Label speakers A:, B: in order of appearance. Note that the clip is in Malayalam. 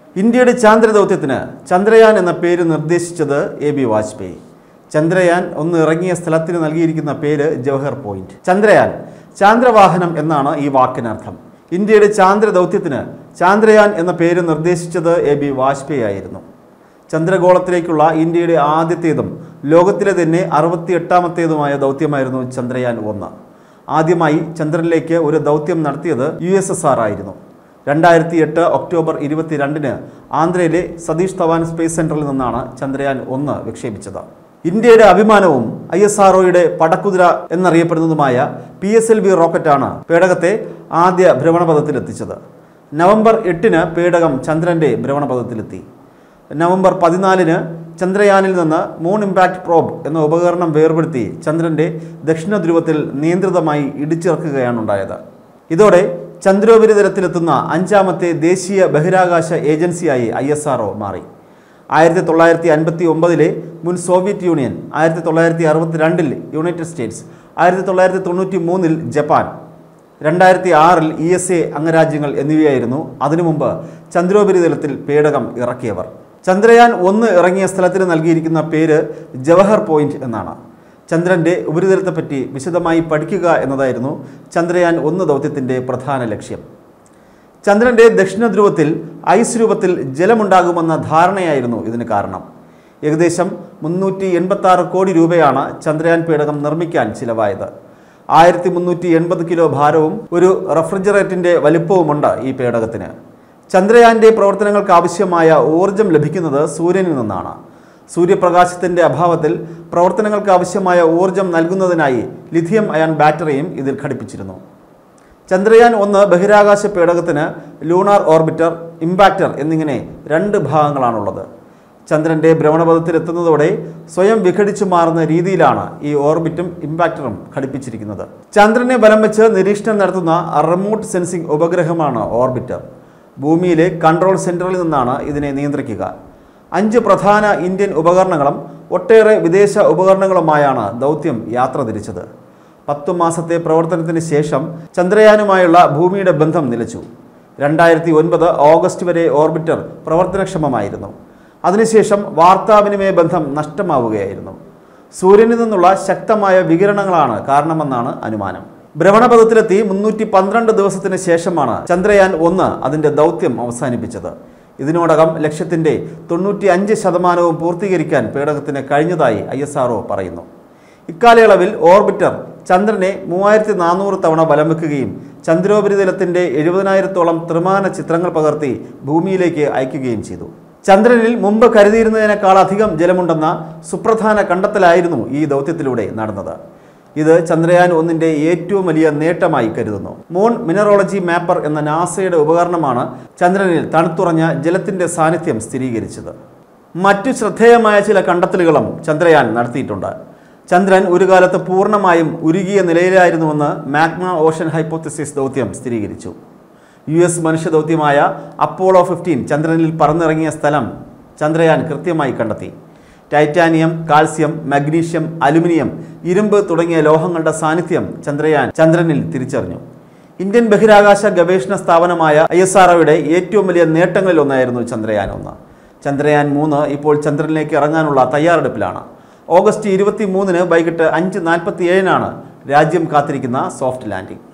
A: ഇന്ത്യയുടെ ചാന്ദ്ര ദൗത്യത്തിന് ചന്ദ്രയാൻ എന്ന പേര് നിർദ്ദേശിച്ചത് എ ബി വാജ്പേയി ചന്ദ്രയാൻ ഒന്ന് ഇറങ്ങിയ സ്ഥലത്തിന് നൽകിയിരിക്കുന്ന പേര് ജവഹർ പോയിന്റ് ചന്ദ്രയാൻ ചാന്ദ്രവാഹനം എന്നാണ് ഈ വാക്കിനർത്ഥം ഇന്ത്യയുടെ ചാന്ദ്ര ദൗത്യത്തിന് ചാന്ദ്രയാൻ എന്ന പേര് നിർദ്ദേശിച്ചത് എ ബി വാജ്പേയി ആയിരുന്നു ചന്ദ്രഗോളത്തിലേക്കുള്ള ഇന്ത്യയുടെ ആദ്യത്തേതും ലോകത്തിലെ തന്നെ അറുപത്തി എട്ടാമത്തേതുമായ ദൗത്യമായിരുന്നു ചന്ദ്രയാൻ ഒന്ന് ആദ്യമായി ചന്ദ്രനിലേക്ക് ഒരു ദൗത്യം നടത്തിയത് യു എസ് എസ് ആർ ആയിരുന്നു രണ്ടായിരത്തി എട്ട് ഒക്ടോബർ ഇരുപത്തിരണ്ടിന് ആന്ധ്രയിലെ സതീഷ് ധവാൻ സ്പേസ് സെന്ററിൽ നിന്നാണ് ചന്ദ്രയാൻ ഒന്ന് വിക്ഷേപിച്ചത് ഇന്ത്യയുടെ അഭിമാനവും ഐ എസ് ആർഒയുടെ പടക്കുതിര എന്നറിയപ്പെടുന്നതുമായ പി എസ് എൽ വി റോക്കറ്റാണ് പേടകത്തെ ആദ്യ ഭ്രമണപഥത്തിലെത്തിച്ചത് നവംബർ എട്ടിന് പേടകം ചന്ദ്രന്റെ ഭ്രമണപഥത്തിലെത്തി നവംബർ പതിനാലിന് ചന്ദ്രയാനിൽ നിന്ന് മൂൺ ഇമ്പാക്ട് പ്രോബ് എന്ന ഉപകരണം വേർപെടുത്തി ചന്ദ്രന്റെ ദക്ഷിണ ധ്രുവത്തിൽ നിയന്ത്രിതമായി ഇടിച്ചിറക്കുകയാണ് ഉണ്ടായത് ഇതോടെ ചന്ദ്രോപരിതലത്തിലെത്തുന്ന അഞ്ചാമത്തെ ദേശീയ ബഹിരാകാശ ഏജൻസിയായി ഐ എസ് ആർ മാറി ആയിരത്തി തൊള്ളായിരത്തി അൻപത്തി ഒമ്പതിലെ മുൻ സോവിയറ്റ് യൂണിയൻ ആയിരത്തി തൊള്ളായിരത്തി അറുപത്തിരണ്ടിൽ യുണൈറ്റഡ് സ്റ്റേറ്റ്സ് ആയിരത്തി തൊള്ളായിരത്തി തൊണ്ണൂറ്റി മൂന്നിൽ ജപ്പാൻ രണ്ടായിരത്തി ആറിൽ ഇ എസ് എ അംഗരാജ്യങ്ങൾ എന്നിവയായിരുന്നു അതിനു മുമ്പ് ചന്ദ്രോപരിതലത്തിൽ പേടകം ഇറക്കിയവർ ചന്ദ്രയാൻ ഒന്ന് ഇറങ്ങിയ സ്ഥലത്തിന് നൽകിയിരിക്കുന്ന പേര് ജവഹർ പോയിന്റ് എന്നാണ് ചന്ദ്രന്റെ ഉപരിതലത്തെപ്പറ്റി വിശദമായി പഠിക്കുക എന്നതായിരുന്നു ചന്ദ്രയാൻ ഒന്ന് ദൗത്യത്തിന്റെ പ്രധാന ലക്ഷ്യം ചന്ദ്രന്റെ ദക്ഷിണ ധ്രുവത്തിൽ ഐസ് രൂപത്തിൽ ജലമുണ്ടാകുമെന്ന ധാരണയായിരുന്നു ഇതിന് കാരണം ഏകദേശം മുന്നൂറ്റി എൺപത്തി ആറ് കോടി രൂപയാണ് ചന്ദ്രയാൻ പേടകം നിർമ്മിക്കാൻ ചിലവായത് ആയിരത്തി മുന്നൂറ്റി എൺപത് കിലോ ഭാരവും ഒരു റെഫ്രിജറേറ്ററിന്റെ വലിപ്പവുമുണ്ട് ഈ പേടകത്തിന് ചന്ദ്രയാന്റെ പ്രവർത്തനങ്ങൾക്ക് ആവശ്യമായ ഊർജം ലഭിക്കുന്നത് സൂര്യനിൽ നിന്നാണ് സൂര്യപ്രകാശത്തിന്റെ അഭാവത്തിൽ പ്രവർത്തനങ്ങൾക്ക് ആവശ്യമായ ഊർജം നൽകുന്നതിനായി ലിഥിയം അയൺ ബാറ്ററിയും ഇതിൽ ഘടിപ്പിച്ചിരുന്നു ചന്ദ്രയാൻ ഒന്ന് ബഹിരാകാശ പേടകത്തിന് ലൂണാർ ഓർബിറ്റർ ഇമ്പാക്ടർ എന്നിങ്ങനെ രണ്ട് ഭാഗങ്ങളാണുള്ളത് ചന്ദ്രന്റെ ഭ്രമണപഥത്തിലെത്തുന്നതോടെ സ്വയം വിഘടിച്ചു മാറുന്ന രീതിയിലാണ് ഈ ഓർബിറ്റും ഇമ്പാക്ടറും ഘടിപ്പിച്ചിരിക്കുന്നത് ചന്ദ്രനെ ബലം വെച്ച് നിരീക്ഷണം നടത്തുന്ന റിമോട്ട് സെൻസിംഗ് ഉപഗ്രഹമാണ് ഓർബിറ്റർ ഭൂമിയിലെ കൺട്രോൾ സെന്ററിൽ നിന്നാണ് ഇതിനെ നിയന്ത്രിക്കുക അഞ്ച് പ്രധാന ഇന്ത്യൻ ഉപകരണങ്ങളും ഒട്ടേറെ വിദേശ ഉപകരണങ്ങളുമായാണ് ദൗത്യം യാത്ര തിരിച്ചത് പത്തു മാസത്തെ പ്രവർത്തനത്തിന് ശേഷം ചന്ദ്രയാനുമായുള്ള ഭൂമിയുടെ ബന്ധം നിലച്ചു രണ്ടായിരത്തി ഒൻപത് ഓഗസ്റ്റ് വരെ ഓർബിറ്റർ പ്രവർത്തനക്ഷമമായിരുന്നു അതിനുശേഷം വാർത്താവിനിമയ ബന്ധം നഷ്ടമാവുകയായിരുന്നു സൂര്യനിൽ നിന്നുള്ള ശക്തമായ വികിരണങ്ങളാണ് കാരണമെന്നാണ് അനുമാനം ഭ്രമണപഥത്തിലെത്തി മുന്നൂറ്റി പന്ത്രണ്ട് ദിവസത്തിന് ശേഷമാണ് ചന്ദ്രയാൻ ഒന്ന് അതിൻ്റെ ദൗത്യം അവസാനിപ്പിച്ചത് ഇതിനോടകം ലക്ഷ്യത്തിൻ്റെ തൊണ്ണൂറ്റി അഞ്ച് ശതമാനവും പൂർത്തീകരിക്കാൻ പേടകത്തിന് കഴിഞ്ഞതായി ഐ പറയുന്നു ഇക്കാലയളവിൽ ഓർബിറ്റർ ചന്ദ്രനെ മൂവായിരത്തി നാനൂറ് തവണ ബലം വെക്കുകയും ചന്ദ്രോപരിതലത്തിന്റെ എഴുപതിനായിരത്തോളം ത്രിമാന ചിത്രങ്ങൾ പകർത്തി ഭൂമിയിലേക്ക് അയക്കുകയും ചെയ്തു ചന്ദ്രനിൽ മുമ്പ് കരുതിയിരുന്നതിനേക്കാൾ അധികം ജലമുണ്ടെന്ന സുപ്രധാന കണ്ടെത്തലായിരുന്നു ഈ ദൗത്യത്തിലൂടെ നടന്നത് ഇത് ചന്ദ്രയാൻ ഒന്നിന്റെ ഏറ്റവും വലിയ നേട്ടമായി കരുതുന്നു മൂൺ മിനറോളജി മാപ്പർ എന്ന നാസയുടെ ഉപകരണമാണ് ചന്ദ്രനിൽ തണുത്തുറഞ്ഞ ജലത്തിന്റെ സാന്നിധ്യം സ്ഥിരീകരിച്ചത് മറ്റു ശ്രദ്ധേയമായ ചില കണ്ടെത്തലുകളും ചന്ദ്രയാൻ നടത്തിയിട്ടുണ്ട് ചന്ദ്രൻ ഒരു കാലത്ത് പൂർണ്ണമായും ഉരുകിയ നിലയിലായിരുന്നുവെന്ന് മാഗ്മ ഓഷൻ ഹൈപ്പോത്തസിസ് ദൗത്യം സ്ഥിരീകരിച്ചു യു എസ് മനുഷ്യദൗത്യമായ അപ്പോളോ ഫിഫ്റ്റീൻ ചന്ദ്രനിൽ പറന്നിറങ്ങിയ സ്ഥലം ചന്ദ്രയാൻ കൃത്യമായി കണ്ടെത്തി ടൈറ്റാനിയം കാൽസ്യം മഗ്നീഷ്യം അലുമിനിയം ഇരുമ്പ് തുടങ്ങിയ ലോഹങ്ങളുടെ സാന്നിധ്യം ചന്ദ്രയാൻ ചന്ദ്രനിൽ തിരിച്ചറിഞ്ഞു ഇന്ത്യൻ ബഹിരാകാശ ഗവേഷണ സ്ഥാപനമായ ഐ എസ് ആർഒയുടെ ഏറ്റവും വലിയ നേട്ടങ്ങളിൽ ഒന്നായിരുന്നു ചന്ദ്രയാൻ ഒന്ന് ചന്ദ്രയാൻ മൂന്ന് ഇപ്പോൾ ചന്ദ്രനിലേക്ക് ഇറങ്ങാനുള്ള തയ്യാറെടുപ്പിലാണ് ഓഗസ്റ്റ് ഇരുപത്തി മൂന്നിന് വൈകിട്ട് അഞ്ച് നാൽപ്പത്തി ഏഴിനാണ് രാജ്യം കാത്തിരിക്കുന്ന സോഫ്റ്റ് ലാൻഡിംഗ്